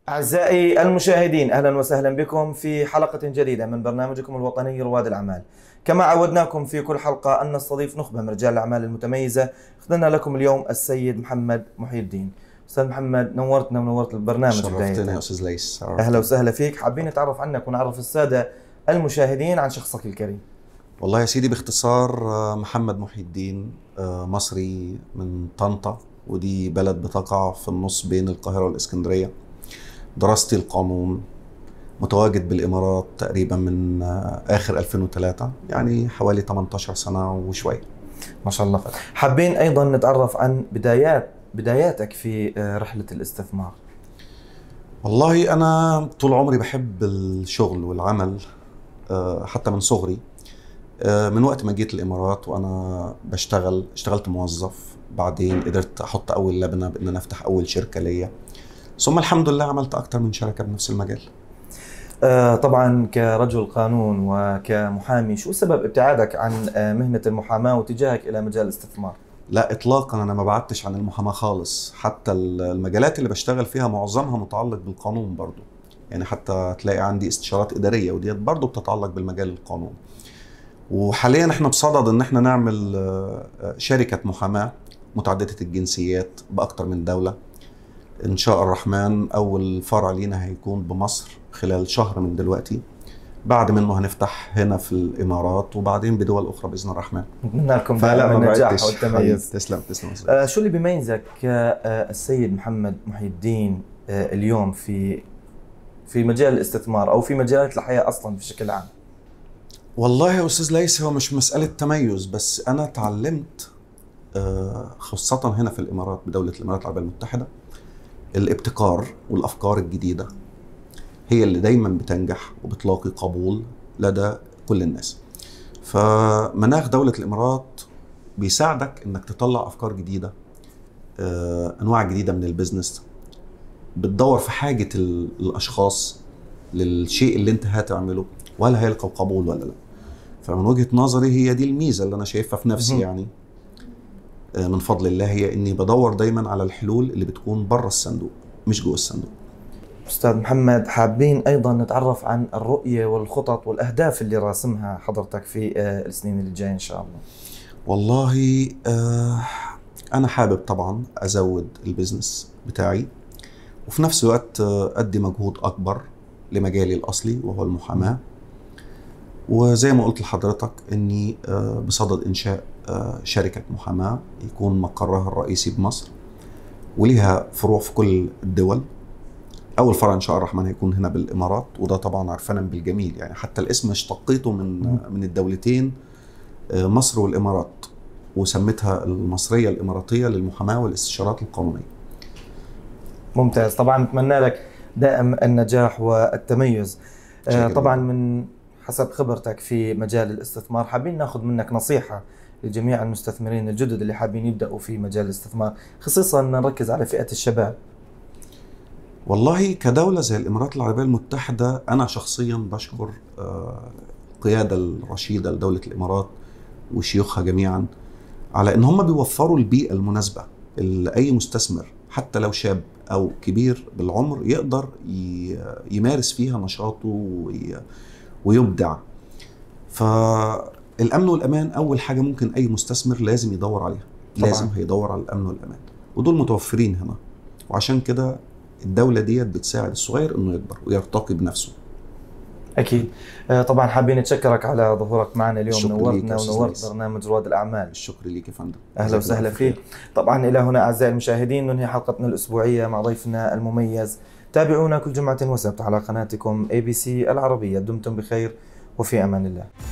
أعزائي المشاهدين أهلا وسهلا بكم في حلقة جديدة من برنامجكم الوطني رواد الأعمال كما عودناكم في كل حلقة أن نستضيف نخبة من رجال الأعمال المتميزة اخترنا لكم اليوم السيد محمد محي الدين أستاذ محمد نورتنا ونورت البرنامج شرفتنا يا أستاذ ليس أهلا وسهلا فيك حابين نتعرف عنك ونعرف السادة المشاهدين عن شخصك الكريم والله يا سيدي باختصار آه، محمد محي الدين آه، مصري من طنطا ودي بلد بتقع في النص بين القاهرة والإسكندرية دراستي القانون متواجد بالإمارات تقريبا من آه، آخر 2003 يعني حوالي 18 سنة وشوية ما شاء الله حابين أيضا نتعرف عن بدايات بداياتك في آه، رحلة الاستثمار والله أنا طول عمري بحب الشغل والعمل آه، حتى من صغري آه، من وقت ما جيت الإمارات وأنا بشتغل اشتغلت موظف بعدين قدرت أحط أول لبنة بإن أنا أفتح أول شركة ليا ثم الحمد لله عملت أكتر من شركة بنفس المجال آه، طبعا كرجل قانون وكمحامي شو سبب ابتعادك عن آه، مهنة المحاماة واتجاهك إلى مجال الاستثمار؟ لا اطلاقا انا ما بعدتش عن المحاماه خالص حتى المجالات اللي بشتغل فيها معظمها متعلق بالقانون برضو يعني حتى تلاقي عندي استشارات اداريه وديت برضو بتتعلق بالمجال القانون وحاليا احنا بصدد ان احنا نعمل آه، شركه محاماه متعدده الجنسيات باكتر من دوله ان شاء الرحمن اول فرع لينا هيكون بمصر خلال شهر من دلوقتي بعد منه هنفتح هنا في الامارات وبعدين بدول اخرى باذن الرحمن نتمنى لكم فلا دائما ما النجاح بعدتش. والتميز تسلم تسلم آه، شو اللي بيميزك كالسيد محمد محي الدين آه، اليوم في في مجال الاستثمار او في مجالات الحياه اصلا بشكل عام؟ والله يا استاذ ليس هو مش مساله تميز بس انا اتعلمت آه، خاصه هنا في الامارات بدوله الامارات العربيه المتحده الابتكار والافكار الجديده هي اللي دايما بتنجح وبتلاقي قبول لدى كل الناس فمناخ دوله الامارات بيساعدك انك تطلع افكار جديده آه، انواع جديده من البيزنس بتدور في حاجه ال- الاشخاص للشيء اللي انت هتعمله وهل هيلقى قبول ولا لا فمن وجهه نظري هي دي الميزه اللي انا شايفها في نفسي مهم. يعني آه، من فضل الله هي اني بدور دايما على الحلول اللي بتكون بره الصندوق مش جوه الصندوق استاذ محمد حابين ايضا نتعرف عن الرؤيه والخطط والاهداف اللي راسمها حضرتك في آه، السنين اللي جايه ان شاء الله. والله آه انا حابب طبعا ازود البيزنس بتاعي وفي نفس الوقت آه، ادي مجهود اكبر لمجالي الاصلي وهو المحاماه وزي ما قلت لحضرتك اني آه، بصدد انشاء آه، شركه محاماه يكون مقرها الرئيسي بمصر وليها فروع في كل الدول اول فرع ان شاء الله الرحمن هيكون هنا بالامارات وده طبعا عرفانا بالجميل يعني حتى الاسم اشتقيته من مم. من الدولتين آه، مصر والامارات وسميتها المصريه الاماراتيه للمحاماه والاستشارات القانونيه ممتاز طبعا نتمنى لك دائم النجاح والتميز. آه، شكراً. طبعا من حسب خبرتك في مجال الاستثمار حابين ناخذ منك نصيحه لجميع المستثمرين الجدد اللي حابين يبداوا في مجال الاستثمار خصيصا نركز على فئه الشباب. والله كدولة زي الإمارات العربية المتحدة أنا شخصيا بشكر آه، القيادة الرشيدة لدولة الإمارات وشيوخها جميعا على إن هم بيوفروا البيئة المناسبة اللي أي مستثمر حتى لو شاب أو كبير بالعمر يقدر ي- يمارس فيها نشاطه وي- ويبدع فالأمن والأمان أول حاجة ممكن أي مستثمر لازم يدور عليها طبعاً. لازم هيدور على الأمن والأمان ودول متوفرين هنا وعشان كده الدولة ديت بتساعد الصغير انه يكبر ويرتقي بنفسه اكيد آه، طبعا حابين نتشكرك على ظهورك معنا اليوم الشكر ليك نورتنا يا أستاذ ونورت ليس. برنامج رواد الاعمال الشكر ليك يا فندم اهلا جزاك وسهلا الله خير. فيك طبعا الى هنا اعزائي المشاهدين ننهي حلقتنا الاسبوعيه مع ضيفنا المميز تابعونا كل جمعه وسبت على قناتكم اي بي سي العربيه دمتم بخير وفي امان الله